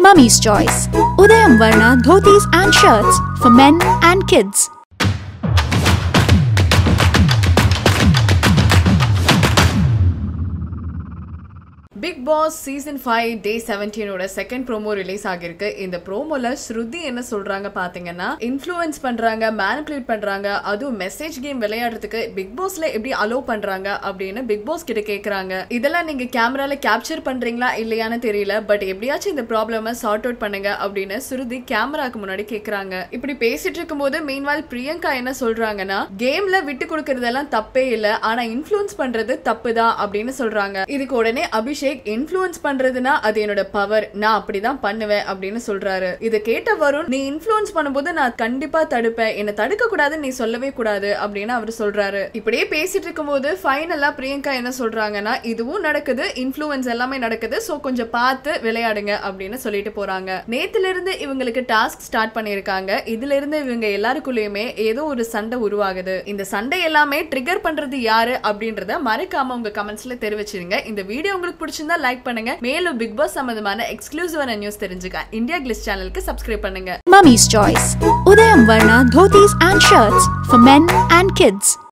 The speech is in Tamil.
Mummy's Choice. Udayam Varna dhotis and shirts for men and kids. Big Boss season five day செவன்டீனோட செகண்ட் ப்ரோமோ ரிலீஸ் ஆகிருக்கு இந்த ப்ரோமோல ஸ்ருதி என்ன சொல்றாங்க பாத்தீங்கன்னா இன்ஃப்ளூயன்ஸ் பண்றாங்க மேனிபுலேட் பண்றாங்க அதுவும் மெசேஜ் கேம் விளையாடுறதுக்கு பிக் பாஸ்ல எப்படி அலோவ் பண்றாங்க அப்படின்னு பிக் பாஸ் கிட்ட கேக்குறாங்க இதெல்லாம் நீங்க கேமரால கேப்சர் பண்றீங்களா இல்லையான்னு தெரியல பட் எப்படியாச்சும் இந்த ப்ராப்ளம சார்ட் அவுட் பண்ணுங்க அப்படின்னு ஸ்ருதி கேமராக்கு முன்னாடி கேக்குறாங்க இப்படி பேசிட்டு இருக்கும்போது மீன்வால் பிரியங்கா என்ன சொல்றாங்கன்னா கேம்ல விட்டு கொடுக்கறதெல்லாம் தப்பே இல்ல ஆனா இன்ஃப்ளூயன்ஸ் பண்றது தப்பு தான் அப்படின்னு சொல்றாங்க இதுக்கு உடனே அபிஷேக் இன்ஃப்ளூயன்ஸ் பண்றதுனா அது என்னோட பவர் நான் அப்படிதான் பண்ணுவேன் அப்படின்னு சொல்றாரு இதை கேட்ட வருண் நீ இன்ஃப்ளூயன்ஸ் பண்ணும்போது நான் கண்டிப்பா தடுப்பேன் என்ன தடுக்க கூடாதுன்னு நீ சொல்லவே கூடாது அப்படின்னு அவர் சொல்றாரு இப்படியே பேசிட்டு இருக்கும்போது ஃபைனலா பிரியங்கா என்ன சொல்றாங்கன்னா இதுவும் நடக்குது இன்ஃப்ளூயன்ஸ் எல்லாமே நடக்குது சோ கொஞ்சம் பார்த்து விளையாடுங்க அப்படின்னு சொல்லிட்டு போறாங்க நேத்துல இருந்து இவங்களுக்கு டாஸ்க் ஸ்டார்ட் பண்ணிருக்காங்க இதுல இருந்து இவங்க எல்லாருக்குள்ளயுமே ஏதோ ஒரு சண்டை உருவாகுது இந்த சண்டை எல்லாமே ட்ரிகர் பண்றது யாரு அப்படின்றத மறக்காம உங்க கமெண்ட்ஸ்ல தெரிவிச்சிருங்க இந்த வீடியோ உங்களுக்கு பிடிச்சிருந்தா லைக் பண்ணுங்க மேலும் பிக் பாஸ் சம்பந்தமான எக்ஸ்க்ளூசிவான நியூஸ் தெரிஞ்சுக்க இந்தியா கிளிஸ் சேனலுக்கு சப்ஸ்கிரைப் பண்ணுங்க Mummy's Choice. Udayam Varna dhotis and shirts for men and kids.